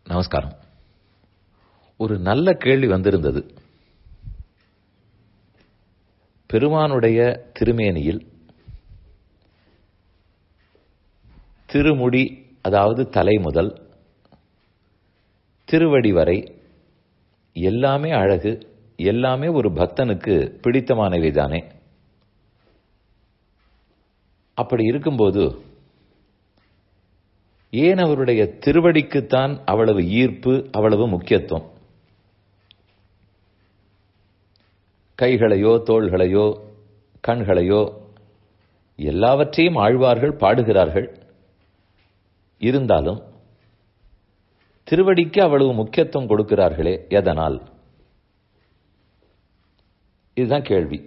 நமஸ்காரம் ஒரு நல்ல கேள்வி வந்திருந்தது பெருமானுடைய திருமேனியில் திருமுடி அதாவது தலை முதல் திருவடி வரை எல்லாமே அழகு எல்லாமே ஒரு பக்தனுக்கு பிடித்தமானவை தானே அப்படி இருக்கும்போது ஏன் அவருடைய திருவடிக்குத்தான் அவ்வளவு ஈர்ப்பு அவ்வளவு முக்கியத்துவம் கைகளையோ தோள்களையோ கண்களையோ எல்லாவற்றையும் ஆழ்வார்கள் பாடுகிறார்கள் இருந்தாலும் திருவடிக்கு அவ்வளவு முக்கியத்துவம் கொடுக்கிறார்களே எதனால் இதுதான் கேள்வி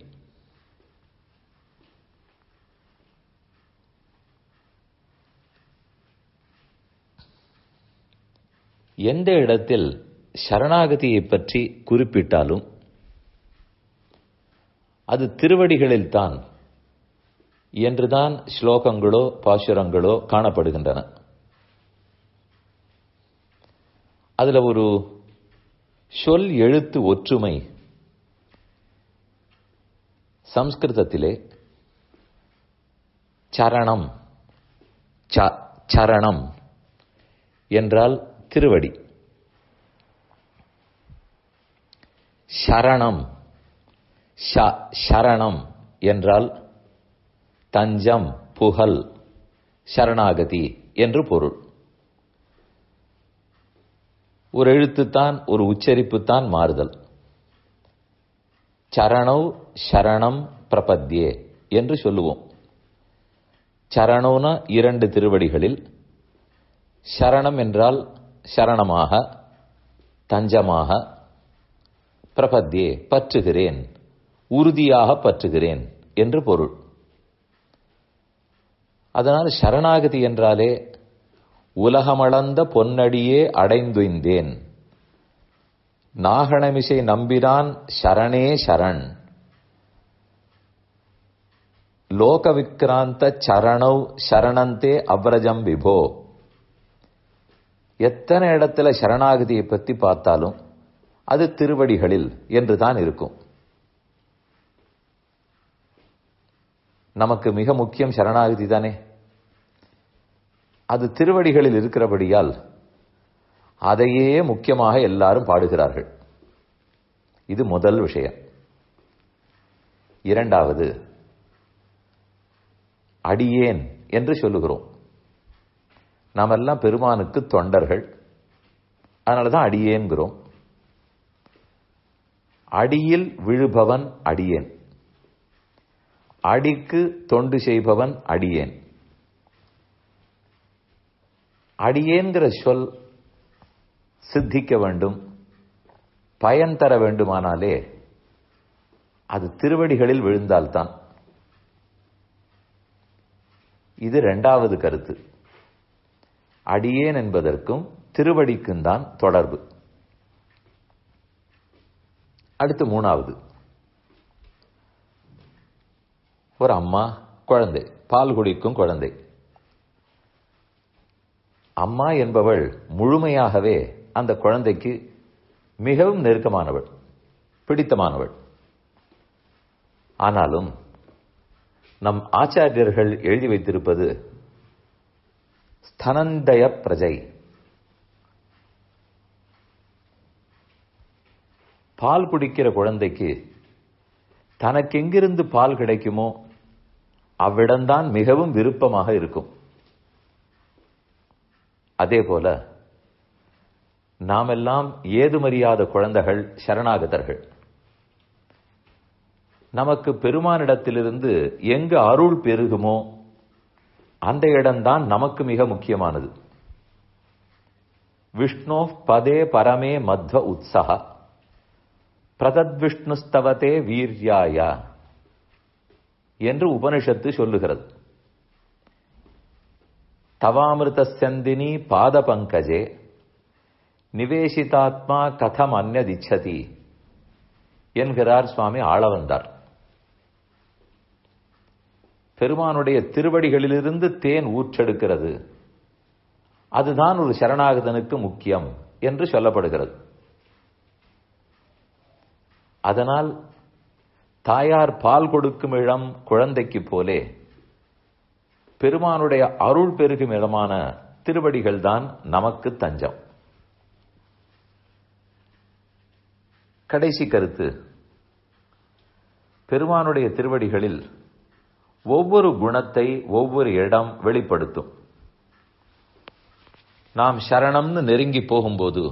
எந்த இடத்தில் சரணாகதியை பற்றி குறிப்பிட்டாலும் அது திருவடிகளில்தான் என்றுதான் ஸ்லோகங்களோ பாசுரங்களோ காணப்படுகின்றன அதுல ஒரு சொல் எழுத்து ஒற்றுமை சம்ஸ்கிருதத்திலே சரணம் சரணம் என்றால் திருவடி சரணம் சரணம் என்றால் தஞ்சம் புகழ் சரணாகதி என்று பொருள் ஒரு எழுத்துத்தான் ஒரு உச்சரிப்புத்தான் மாறுதல் சரணவ் சரணம் பிரபத்யே என்று சொல்லுவோம் சரணோன இரண்டு திருவடிகளில் சரணம் என்றால் சரணமாக தஞ்சமாக பிரபத்யே பற்றுகிறேன் உறுதியாக பற்றுகிறேன் என்று பொருள் அதனால் சரணாகதி என்றாலே உலகமளந்த பொன்னடியே அடைந்துய்ந்தேன் நாகணமிசை நம்பினான் சரணே சரண் லோக விக்ராந்த சரணவ் சரணந்தே அவ்ரஜம் விபோ எத்தனை இடத்துல சரணாகதியை பற்றி பார்த்தாலும் அது திருவடிகளில் என்று தான் இருக்கும் நமக்கு மிக முக்கியம் சரணாகதி தானே அது திருவடிகளில் இருக்கிறபடியால் அதையே முக்கியமாக எல்லாரும் பாடுகிறார்கள் இது முதல் விஷயம் இரண்டாவது அடியேன் என்று சொல்லுகிறோம் நாம் எல்லாம் பெருமானுக்கு தொண்டர்கள் அதனாலதான் அடியேன்கிறோம் அடியில் விழுபவன் அடியேன் அடிக்கு தொண்டு செய்பவன் அடியேன் அடியேன்கிற சொல் சித்திக்க வேண்டும் பயன் தர வேண்டுமானாலே அது திருவடிகளில் விழுந்தால்தான் இது இரண்டாவது கருத்து அடியேன் என்பதற்கும் திருவடிக்கும் தான் தொடர்பு அடுத்து மூணாவது ஒரு அம்மா குழந்தை பால் குடிக்கும் குழந்தை அம்மா என்பவள் முழுமையாகவே அந்த குழந்தைக்கு மிகவும் நெருக்கமானவள் பிடித்தமானவள் ஆனாலும் நம் ஆச்சாரியர்கள் எழுதி வைத்திருப்பது ஸ்தனந்தய பிரஜை பால் குடிக்கிற குழந்தைக்கு தனக்கு எங்கிருந்து பால் கிடைக்குமோ அவ்விடம்தான் மிகவும் விருப்பமாக இருக்கும் அதே போல நாமெல்லாம் ஏதுமறியாத குழந்தைகள் சரணாகதர்கள் நமக்கு பெருமானிடத்திலிருந்து எங்கு அருள் பெருகுமோ அந்த இடம்தான் நமக்கு மிக முக்கியமானது விஷ்ணு பதே பரமே மத்வ உற்சக பிரதத்விஷ்ணுஸ்தவத்தே வீர்யாயா என்று உபனிஷத்து சொல்லுகிறது தவாமிருத செந்தினி பாத பங்கஜே நிவேசிதாத்மா கதம் அந்நதிச்சதி என்கிறார் சுவாமி ஆளவந்தார் பெருமானுடைய திருவடிகளிலிருந்து தேன் ஊற்றெடுக்கிறது அதுதான் ஒரு சரணாகதனுக்கு முக்கியம் என்று சொல்லப்படுகிறது அதனால் தாயார் பால் கொடுக்கும் இடம் குழந்தைக்கு போலே பெருமானுடைய அருள் பெருகும் இடமான திருவடிகள் தான் நமக்கு தஞ்சம் கடைசி கருத்து பெருமானுடைய திருவடிகளில் ஒவ்வொரு குணத்தை ஒவ்வொரு இடம் வெளிப்படுத்தும் நாம் சரணம்னு நெருங்கி போகும்போது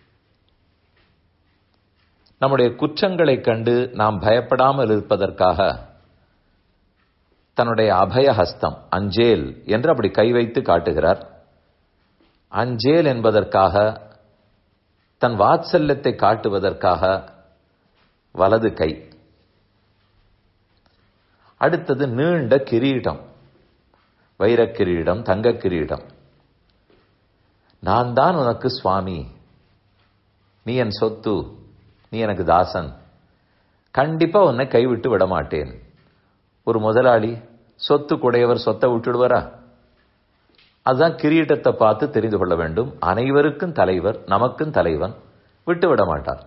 நம்முடைய குற்றங்களைக் கண்டு நாம் பயப்படாமல் இருப்பதற்காக தன்னுடைய அபயஹஸ்தம் அஞ்சேல் என்று அப்படி கை வைத்து காட்டுகிறார் அஞ்சேல் என்பதற்காக தன் வாத்சல்யத்தை காட்டுவதற்காக வலது கை அடுத்தது நீண்ட கிரீடம் வைரக் கிரீடம் தங்க கிரீடம் நான் தான் உனக்கு சுவாமி நீ என் சொத்து நீ எனக்கு தாசன் கண்டிப்பா உன்னை கைவிட்டு விட மாட்டேன் ஒரு முதலாளி சொத்து குடையவர் சொத்தை விட்டுடுவாரா அதுதான் கிரீட்டத்தை பார்த்து தெரிந்து கொள்ள வேண்டும் அனைவருக்கும் தலைவர் நமக்கும் தலைவன் விட்டு விட மாட்டார்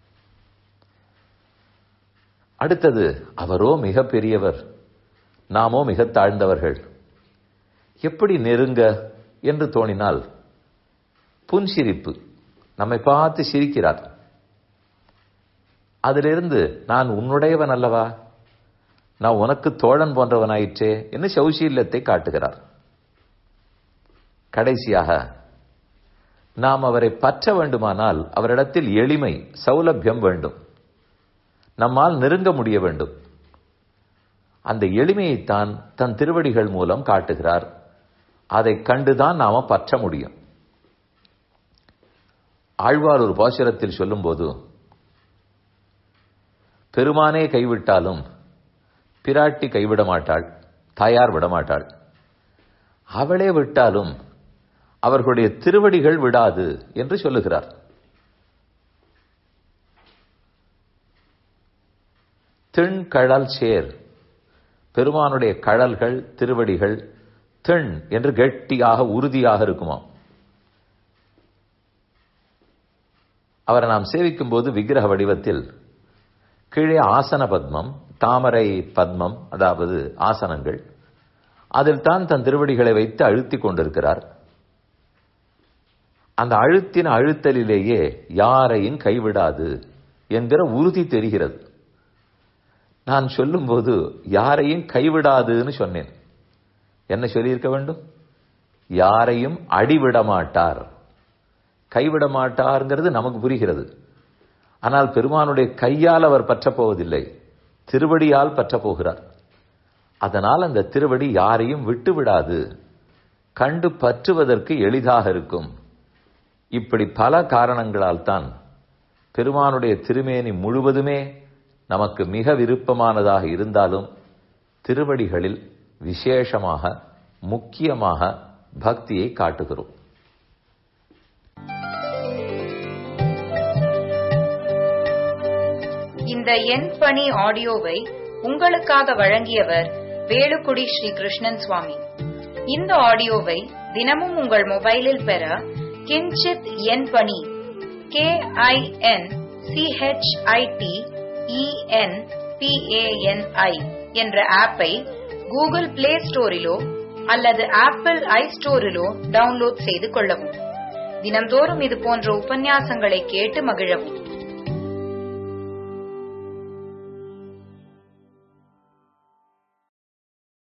அடுத்தது அவரோ மிக பெரியவர் நாமோ மிக தாழ்ந்தவர்கள் எப்படி நெருங்க என்று தோணினால் புன்சிரிப்பு நம்மை பார்த்து சிரிக்கிறார் அதிலிருந்து நான் உன்னுடையவன் அல்லவா நான் உனக்கு தோழன் போன்றவனாயிற்றே என்று சௌசீல்யத்தை காட்டுகிறார் கடைசியாக நாம் அவரை பற்ற வேண்டுமானால் அவரிடத்தில் எளிமை சௌலபியம் வேண்டும் நம்மால் நெருங்க முடிய வேண்டும் அந்த எளிமையைத்தான் தன் திருவடிகள் மூலம் காட்டுகிறார் அதை கண்டுதான் நாம பற்ற முடியும் ஆழ்வார் ஒரு பாசுரத்தில் சொல்லும்போது பெருமானே கைவிட்டாலும் பிராட்டி கைவிட மாட்டாள் தாயார் விட மாட்டாள் அவளே விட்டாலும் அவர்களுடைய திருவடிகள் விடாது என்று சொல்லுகிறார் திண் கழல் சேர் பெருமானுடைய கழல்கள் திருவடிகள் திண் என்று கெட்டியாக உறுதியாக இருக்குமாம் அவரை நாம் சேவிக்கும் போது விக்கிரக வடிவத்தில் கீழே ஆசன பத்மம் தாமரை பத்மம் அதாவது ஆசனங்கள் அதில் தான் தன் திருவடிகளை வைத்து அழுத்திக் கொண்டிருக்கிறார் அந்த அழுத்தின அழுத்தலிலேயே யாரையும் கைவிடாது என்கிற உறுதி தெரிகிறது நான் சொல்லும்போது யாரையும் கைவிடாதுன்னு சொன்னேன் என்ன சொல்லியிருக்க வேண்டும் யாரையும் அடிவிட மாட்டார் கைவிட மாட்டார்ங்கிறது நமக்கு புரிகிறது ஆனால் பெருமானுடைய கையால் அவர் பற்றப் போவதில்லை திருவடியால் பற்றப் போகிறார் அதனால் அந்த திருவடி யாரையும் விட்டு விடாது கண்டு பற்றுவதற்கு எளிதாக இருக்கும் இப்படி பல காரணங்களால் தான் பெருமானுடைய திருமேனி முழுவதுமே நமக்கு மிக விருப்பமானதாக இருந்தாலும் திருவடிகளில் விசேஷமாக முக்கியமாக பக்தியை காட்டுகிறோம் இந்த எண் பணி ஆடியோவை உங்களுக்காக வழங்கியவர் வேலுக்குடி ஸ்ரீ கிருஷ்ணன் சுவாமி இந்த ஆடியோவை தினமும் உங்கள் மொபைலில் பெற கிஞ்சித் எண் பணி கே ஐ என் சிஹெச்ஐடி இஎன் பிஏஎன்ஐ என்ற ஆப்பை கூகுள் பிளே ஸ்டோரிலோ அல்லது ஆப்பிள் ஐ ஸ்டோரிலோ டவுன்லோட் செய்து கொள்ளவும் தினம்தோறும் இது போன்ற உபன்யாசங்களை கேட்டு மகிழவும்